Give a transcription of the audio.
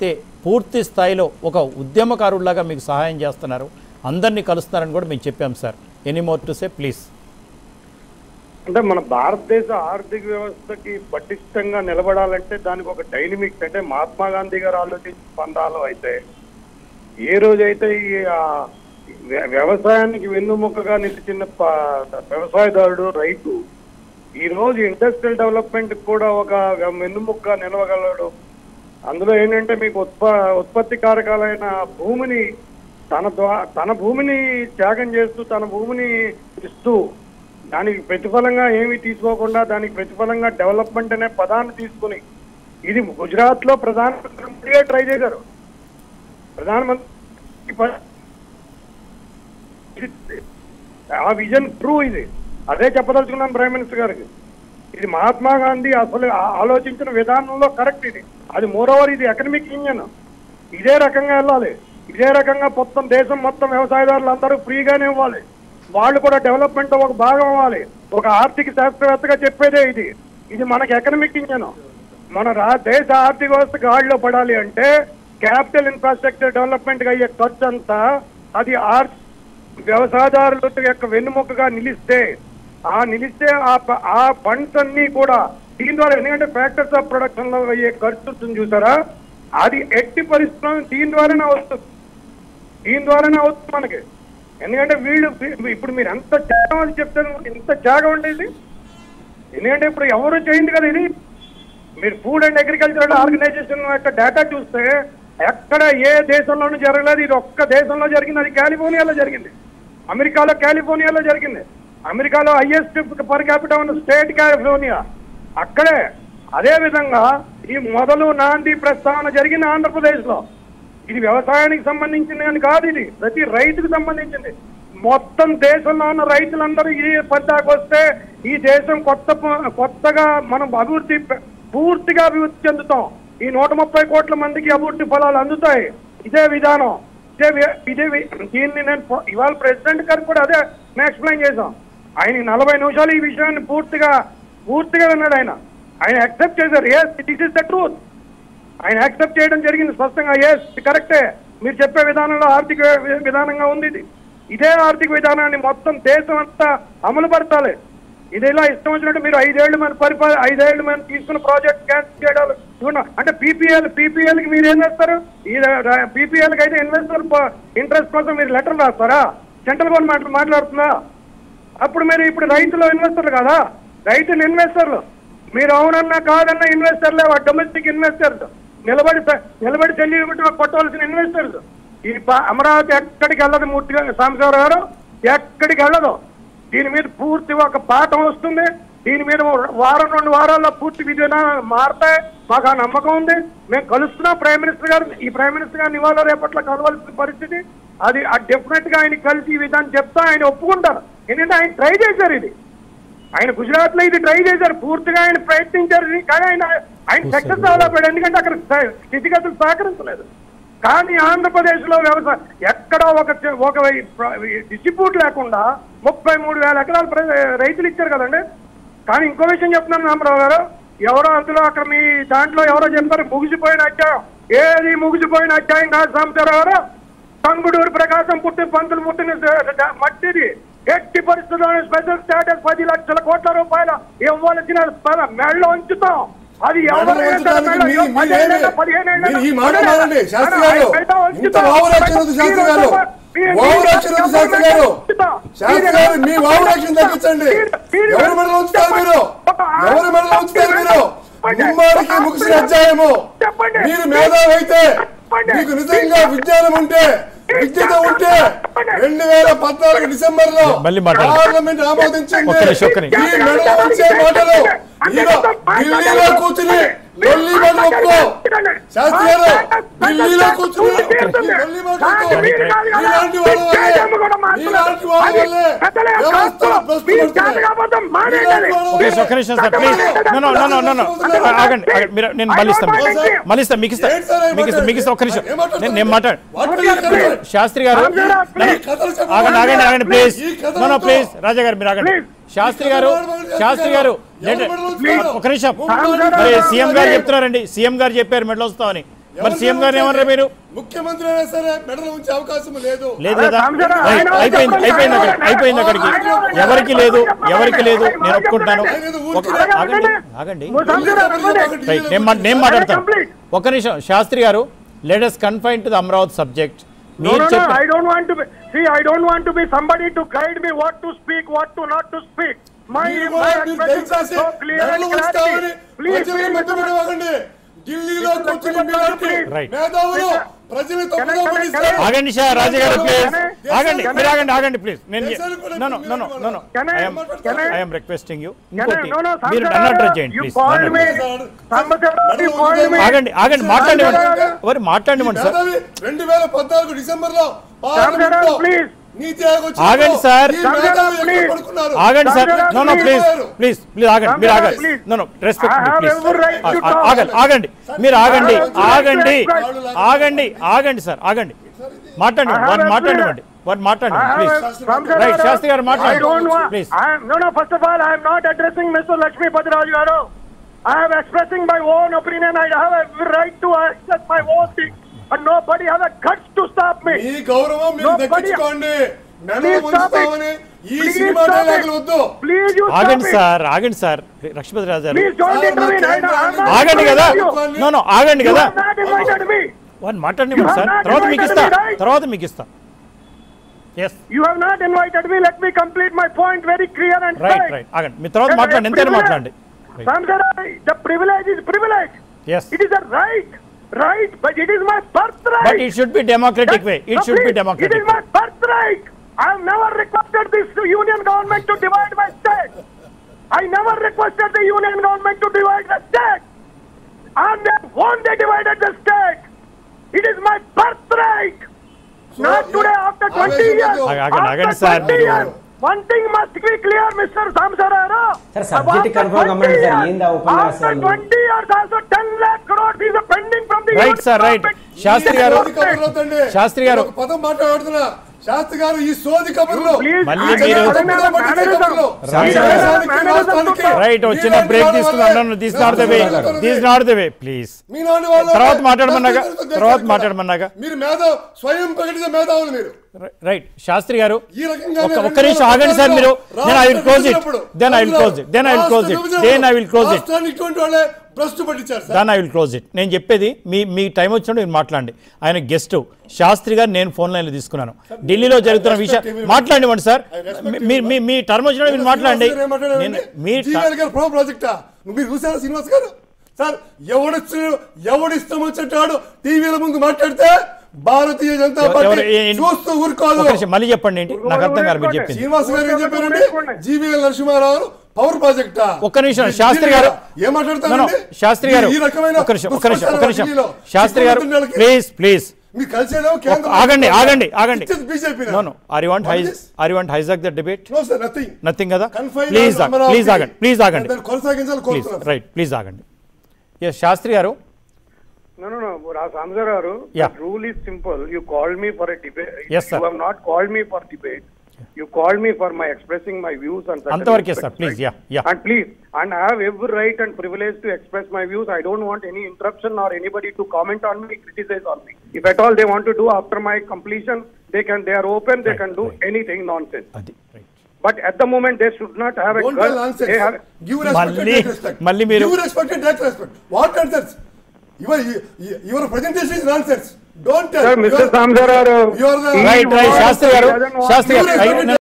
ఎవరైతే పూర్తి స్థాయిలో ఒక ఉద్యమకారులాగా మీకు సహాయం చేస్తున్నారు అందరినీ కలుస్తున్నారని కూడా మేము చెప్పాం sir any more to say please అంటే మన భారతదేశ ఆర్థిక వ్యవస్థకి పటిష్టంగా నిలబడాలంటే దానికి ఒక డైనమిక్స్ అంటే మహాత్మా గాంధీ గారు ఆలోచించిన పందాలు అయితే ఏ రోజైతే ఈ ఆ, వ్య- వ్యవసాయానికి వెన్నుముకగా నిలిచిన ప- వ్యవసాయదారుడు రైతు ఈ రోజు ఇండస్ట్రియల్ డెవలప్మెంట్ కూడా ఒక వెన్నుముకగా నిలవగలడు అందులో ఏంటంటే మీకు ఉత్ప ఉత్పత్తి కారకాలైన భూమిని తన ద్వా తన భూమిని త్యాగం చేస్తూ తన భూమిని ఇస్తూ దానికి ప్రతిఫలంగా ఏమీ తీసుకోకుండా దానికి ప్రతిఫలంగా డెవలప్మెంట్ అనే పదాన్ని తీసుకుని ఇది గుజరాత్ లో ప్రధానమంత్రిగా ట్రై చేశారు ప్రధానమంత్రి ప- ఇది- ఆ విజన్ ట్రూ ఇది అదే చెప్పదలుచుకున్నాను ప్రైమ్ మినిస్టర్ గారికి ఇది మహాత్మా గాంధీ అసలు ఆ- ఆలోచించిన విధానంలో కరెక్ట్ ఇది అది మోరోవర్ ఇది ఎకనమిక్ ఇంజన్ ఇదే రకంగా వెళ్ళాలి ఇదే రకంగా మొత్తం దేశం మొత్తం వ్యవసాయదారులు అందరూ ఫ్రీగానే ఇవ్వాలి వాళ్ళు కూడా డెవలప్మెంట్ ఒక భాగం అవ్వాలి ఒక ఆర్థిక శాస్త్రవేత్తగా చెప్పేదే ఇది ఇది మనకి ఎకనమిక్ ఇంజన్ మన రా దేశ ఆర్థిక వ్యవస్థ గాడిలో పడాలి అంటే క్యాపిటల్ ఇన్ఫ్రాస్ట్రక్చర్ డెవలప్మెంట్ అయ్యే ఖర్చు అంతా అది ఆర్ వ్యవసాయదారుల యొక్క వెన్నుముకగా నిలిస్తే ఆ నిలిస్తే ఆ ప- ఆ ఫండ్స్ అన్ని కూడా దీని ద్వారా ఎందుకంటే ఫ్యాక్టర్స్ ఆఫ్ ప్రొడక్షన్ లో అయ్యే ఖర్చు ఉంటుంది చూసారా అది ఎట్టి పరిస్థితుల్లో దీని ద్వారానే వస్తుంది దీని ద్వారానే అవుతుంది మనకి ఎందుకంటే వీళ్ళు ఇప్పుడు మీరు ఎంత త్యాగం అని చెప్తారు ఎంత త్యాగం ఉండేది ఎందుకంటే ఇప్పుడు ఎవరు చేయండి కదా ఇది మీరు ఫుడ్ అండ్ అగ్రికల్చరల్ ఆర్గనైజేషన్ యొక్క డేటా చూస్తే ఎక్కడ ఏ దేశంలోనూ జరగలేదు ఇది ఒక్క దేశంలో జరిగింది అది కాలిఫోర్నియాలో జరిగింది అమెరికాలో కాలిఫోర్నియాలో జరిగింది అమెరికాలో హైయెస్ట్ పర్ క్యాపిటల్ ఉన్న స్టేట్ కాలిఫోర్నియా అక్కడే అదే విధంగా ఈ మొదలు నాంది ప్రస్తావన జరిగింది ఆంధ్రప్రదేశ్ లో ఇది వ్యవసాయానికి సంబంధించింది అని కాదు ఇది ప్రతి రైతుకు సంబంధించింది మొత్తం దేశంలో ఉన్న రైతులందరూ ఈ పద్దాకు వస్తే ఈ దేశం కొత్త ప- కొత్తగా మనం అభివృద్ధి ప- పూర్తిగా అభివృద్ధి చెందుతాం ఈ నూట ముప్పై కోట్ల మందికి అభివృద్ధి ఫలాలు అందుతాయి ఇదే విధానం ఇదే వి- ఇదే వి- దీన్ని నేను పో- ఇవాళ ప్రెసిడెంట్ గారికి కూడా అదే మేము ఎక్స్ప్లెయిన్ చేశాం ఆయన నలభై నిమిషాలు ఈ విషయాన్ని పూర్తిగా పూర్తిగా విన్నాడు ఆయన ఆయన యాక్సెప్ట్ చేశారు yes this is the truth ఆయన యాక్సెప్ట్ చేయడం జరిగింది స్పష్టంగా ఎస్ కరెక్టే మీరు చెప్పే విధానంలో ఆర్థిక వి- విధానంగా ఉంది ఇది ఇదే ఆర్థిక విధానాన్ని మొత్తం దేశం అంతా అమలు పరచాలి ఇది ఇలా ఇష్టం వచ్చినట్టు మీరు ఐదేళ్లు మన పరిపాలన ఐదేళ్లు మనం తీసుకున్న ప్రాజెక్ట్ క్యాన్సిల్ చేయడాలు ఇవ్వడం అంటే పీపీఎల్ పీపీఎల్ కి మీరు ఏం చేస్తారు ఈ పీపీఎల్ కి అయితే ఇన్వెస్టర్ ఇంట్రెస్ట్ కోసం మీరు లెటర్ రాస్తారా సెంట్రల్ గవర్నమెంట్ మాట్లాడుతుందా అప్పుడు మీరు ఇప్పుడు రైతులు ఇన్వెస్టర్లు కదా రైతులు ఇన్వెస్టర్లు మీరు అవునన్నా కాదన్నా ఇన్వెస్టర్లే డొమెస్టిక్ ఇన్వెస్టర్స్ నిలబడి నిలబడి చెల్లి కొట్టవలసిన ఇన్వెస్టర్స్ ఈ ప- అమరావతి ఎక్కడికి వెళ్ళదు మూర్తిగా సాంబశివరావు గారు ఎక్కడికి వెళ్ళదు దీని మీద పూర్తి ఒక పాఠం వస్తుంది దీని మీద వారం రెండు వారాల్లో పూర్తి విధానాలు మారతాయి మాకు ఆ నమ్మకం ఉంది మేము కలుస్తున్నాం ప్రైమ్ మినిస్టర్ గారు ఈ ప్రైమ్ మినిస్టర్ గారిని ఇవాళ రేపట్లో కలవాల్సిన పరిస్థితి అది డెఫినెట్ గా ఆయన కలిసి ఈ విధానం చెప్తా ఆయన ఒప్పుకుంటారు ఎందుకంటే ఆయన ట్రై చేశారు ఇది ఆయన గుజరాత్ లో ఇది ట్రై చేశారు పూర్తిగా ఆయన ప్రయత్నించారు ఇది. కానీ ఆయన ఆయన సక్సెస్ అవ్వలేకపోయాడు ఎందుకంటే అక్కడ స- స్థితిగతులు సహకరించలేదు కానీ ఆంధ్రప్రదేశ్ లో వ్యవసాయం ఎక్కడ ఒక చ- ఒక డిస్ట్రిబ్యూట్ లేకుండా ముప్పై మూడు వేల ఎకరాలు ప్ర- రైతులు ఇచ్చారు కదండి కానీ ఇంకో విషయం చెప్తున్నాను రామరావు గారు ఎవరో అందులో అక్కడ మీ దాంట్లో ఎవరో చెప్పారు ముగిసిపోయిన అధ్యాయం ఏది ముగిసిపోయిన అధ్యాయం కాదు సాంబశివరావు గారు కంగుడూరు ప్రకాశం పుట్టిన పంతులు పుట్టిన స- మట్టిది ఎట్టి పరిస్థితుల్లో స్పెషల్ స్టేటస్ పది లక్షల కోట్ల రూపాయల ఇవ్వాల్సిన స్థలం మెళ్ళ ఉంచుతాం అది ఎవరైనా సరే మెళ్ళ మీ- మీ పదిహేనేళ్ళ, ఏమి- పదిహేనేళ్ళ మీరు ఈ మాట మానండి, శాస్త్రి గారు. మెళ్ళ ఇంత ఉంచుతాం. వావురాక్షణ వద్దు, శాస్త్రి గారు. మీరు- వావురాక్షణ వద్దు, శాస్త్రి గారు. ఉంచుతాం. శాస్త్రి గారు, మీ వావురాక్షణ తగ్గించండి. మీరు- ఎవరి మెడలో ఉంచుతారు మీరు? ఎవరి మెడలో ఉంచుతారు మీరు? ముమ్మారికి ముగిసిన అధ్యాయము చెప్పండి. మీరు మేధావి అయితే మీకు నిజంగా విజ్ఞానం ఉంటే విద్యత ఉంటే రెండు వేల పద్నాలుగు డిసెంబర్ లో మళ్ళీ మాట్లాడండి. పార్లమెంట్ ఆమోదించింది ఒక్క నిమిషం, ఒక్క నిమిషం. ఈ మెడలో ఉంచే మాటలు ఈయన ఢిల్లీలో కూర్చుని లొల్లి మాట ఒప్పుకో శాస్త్రి గారు ఢిల్లీలో కూర్చుని ఈ లొల్లి మాట ఒప్పుకో ఇలాంటి వాళ్ళ వల్లే ఇలాంటి వాళ్ళ వల్లే వ్యవస్థలు భ్రష్టుపడుతున్నాయి. ఇలాంటి వాళ్ళ ఓకే వల్లే ఒక్క నిమిషం sir please no no no no no ఆగండి ఆగండి. మీరు నేను మళ్ళీ ఇస్తాను మళ్ళీ ఇస్తాను మీకు ఇస్తాను ఏంటి సార్ మీకు ఇస్తాను మీకు ఇస్తాను ఒక్క నిమిషం ఏం మాట్లాడుతున్నారు? నేను నేను మాట్లాడు What are you doing? Sastry గారు ఈ కథలు చెప్పండి. ఆగండి ఆగండి ఆగండి ప్లీజ్ ఈ కథలు నో నో వద్దు. ప్లీజ్ రాజా గారు మీరు ఆగండి Please. శాస్త్రి గారు శాస్త్రి గారు ఎవరు మెడలో ఉంచుతారు? ఒక నిమిషం ఎవరు మెడలో మరి ఉంచుతారు? సీఎం గారు చెప్తున్నారండి సీఎం గారు చెప్పారు మెడల్ వస్తామని మరి సీఎం గారు ఏమన్నారు మీరు ముఖ్యమంత్రి అయినా సరే మెడలో ఉంచే అవకాశం లేదు లేదు అదే కదా సాంబశివరావు, రైట్, ఆయన అయిపోయింది చెప్పండి, అయిపోయింది అక్కడ ఆయన అయిపోయింది అక్కడికి చెప్పండి. ఎవరికి లేదు ఎవరికి లేదు నేను ఒప్పుకుంటాను ఆయన ఏదో ఒక- ఊరికే ఆగండి ఆగండి సాంబశివరావు, చెప్పండి. రైట్ నేను మా- నేను మాట్లాడతాను complete. ఒక్క నిమిషం Shastri garu let's confine to the Amaravati subject No, మీరు no, no. చెప్ప I don't want to be. See, I don't want to be somebody to guide me what to speak, what to not to speak. My, మీరు my కూడా మీరు expressions are దయచేసి so clear and మెడలు ఉంచుతామని clarity. Please, ప్రజల్ని please, మధ్యపెట్టవకండి. ఢిల్లీలో Mr. కూర్చుని Lakshmi మీలాంటి Patel, Right. మేధావులు Mr. ప్రజల్ని Can I- తప్పుదో can I- పట్టిస్తారు. can I- ఆగండి షా రాజు గారు ప్లీజ్ దేశాలు- ఆగండి Can I- మీరు ఆగండి ఆగండి ప్లీజ్ నేను దేశాలు కూడా no no no no no no Can I- I'm can I- I'm requesting you Can I- ఇంకోటి no, no, మీరు Samsara, నన్ను అడ్రస్ చేయండి you please called me. Samsara, you called me. ఆగండి ఆగండి మాట్లాడివ్వండి మరి మాట్లాడివ్వండి సార్ మేధావి రెండు వేల పద్నాలుగు డిసెంబర్ లో Samsara, please. నీతి ఆయోగ్ వచ్చినప్పుడు ఆగండి సార్. ఈ మేధావి Samsara, ఎక్కడ please. పడుకున్నారు? ఆగండి sir Samsara, no no please please. Please please ఆగండి మీరు ఆగండి please. No no respect I have please every right to talk. ఆగండి ఆగండి మీరు ఆగండి I have every right to ఆగండి express. ఆగండి ఆగండి సార్ ఆగండి మాట్లాడండి I have వారిని every- మాట్లాడివ్వండి వారిని I మాట్లాడండి have please a- Samsara, Right, Shastri garu, I మాట్లాడండి. don't want. Please. I am, no, no. First of all, I am not addressing Mr. Lakshmi Padraj garu. I am expressing my own opinion. I have a right to express my own thing, and nobody has a guts to stop me. మీ గౌరవం మీరు Nobody- దక్కించుకోండి మెడలు Please stop it. ఉంచుతామని ఈ Please సినిమా stop డైలాగులు it. వద్దు Please, you stop ఆగండి it. Sir ఆగండి sir Lakshmipathi Raju garu Please don't Sir, intervene. I, my I am not ఆగండి కదా inviting you. నో నో ఆగండి You కదా have not invited me. వారిని మాట్లాడివ్వండి You సార్ have not తర్వాత మీకు invited ఇస్తా me, right? తర్వాత మీకు ఇస్తా yes You have not invited me. Let me complete my point very clear and right straight. Right ఆగండి మీ తర్వాత And మాట్లాడండి a ఎంతైనా privilege. మాట్లాడండి Samsara, the privilege is privilege. Yes It is a right, right, but it is my birthright. But it should be democratic way it No, should be please, It democratic is my birthright. I have never requested this union government to divide my state. I never requested the union government to divide the state. And then when they divided the state, it is my birthright. Not today after 20 years. ఆగ- ఆగండి, ఆగండి After sir, 20 మీరు- years. One thing must be clear, Mr. Samsarara. Sir, subject confirm గమనించండి sir. ఏంది ఆ ఉపన్యాసాలు? After 20 years, also 10 lakh crores is pending from the Right, union sir, right. government. Sastry గారు సోది కబుర్లు వద్దండి. శాస్త్రి గారు. ఒక పదం మాట్లాడుతున్నా శాస్త్రి గారు ఈ సోది కబుర్లు Please, మళ్ళీ ఈ మీరు- జగన్ తప్పుదో పట్టించే కబుర్లు. Right. ఈ దేశానికి, రాష్ట్రానికి రైట్ ఒక చిన్న మీలాంటి బ్రేక్ వాళ్ళ తీసుకున్నాను వల్లే this not the way this not the way please మీ నాన్న వాళ్ళ తర్వాత మాట్లాడమన్నాగా, దేశానికి తర్వాత కూడా. మాట్లాడమన్నాగా. మీరు మేధావు స్వయం ప్రకటించే మేధావులు మీరు రైట్ శాస్త్రి గారు ఈ రకంగా ఒక్క ఒక్క నిమిషం ఆగండి సార్ మీరు then I will close it then I will close it then I will close it then I will close it రాష్ట్రాన్ని ఇటువంటి వాళ్ళే భ్రష్టు పట్టించారు సార్ దాన్ని ఐ విల్ క్లోజ్ ఇట్ నేను చెప్పేది మీ మీ టైం వచ్చినప్పుడు మీరు మాట్లాడండి ఆయన గెస్ట్ శాస్త్రి గారు నేను ఫోన్ లైన్లో తీసుకున్నాను ఢిల్లీలో జరుగుతున్న విషయం మాట్లాడివ్వండి సార్ మీ మీ మీ టర్మ్ వచ్చినప్పుడు మీరు మాట్లాడండి నేను మీ ట- జీవన్ గారు ప్రో ప్రాజెక్టా మీరు చూసారా శ్రీనివాస్ గారు సార్ ఎవడిచ్చు ఎవడిష్టం వచ్చేటాడు టీవీల ముందు మాట్లాడితే భారతీయ జనతా ఎవరు- పార్టీ ఏ- చూస్తూ ఊరుకోదు ఒక నిమిషం మళ్ళీ చెప్పండి ఏంటి నాకు అర్థం కాదు మీరు చెప్పింది శ్రీనివాస్ గారు ఏం చెప్పారంటే జీవీఎల్ నరసింహారావు పవర్ ప్రాజెక్టా ఒక్క నిమిషం, శాస్త్రి గారు. ఏం No, no, మాట్లాడతారండి శాస్త్రి గారు ఈ రకమైన ఒక్క నిమిషం ఒక్క నిమిషం ఒక్క నిమిషం ఢిల్లీలో శాస్త్రి గారు చిక్కుకుంటున్న వాళ్ళకి ప్లీజ్ ప్లీజ్ మీరు కలిసేదేమో కేంద్ర ఆగండి ఆగండి ఆగండి BJP no no are you want hijack are you want hijack the debate no sir nothing nothing కదా Confine please on Amaravati. Please ఆగండి ప్లీజ్ ఆగండి దాన్ని కొనసాగించాలని ప్లీజ్ కోరుతున్నాను రైట్ ప్లీజ్ ఆగండి yes Shastri garu No, no, no. Samsar Garu, Yeah. the rule is simple. You called me for a debate. Yes, sir. You have not called me for debate. You called me for my expressing my views on certain అంతవరకే aspects, sir please right? Yeah yeah And please, and I have every right and privilege to express my views. I don't want any interruption or anybody to comment on me, criticize on me. If at all they want to do after my completion, they can. They are open. They Right, can do right. anything nonsense. అది right But at the moment, they should not have a Don't guts. tell nonsense. They have. Give respect and మళ్ళీ- take respect. మళ్ళీ మీరు- Give respect and take respect. What nonsense? Your, your presentation is nonsense. Don't tell. Sir, You Mr. are- Samsar Garu, You are the. he right right wants- Shastri garu he doesn't want- Sastry You గారు respect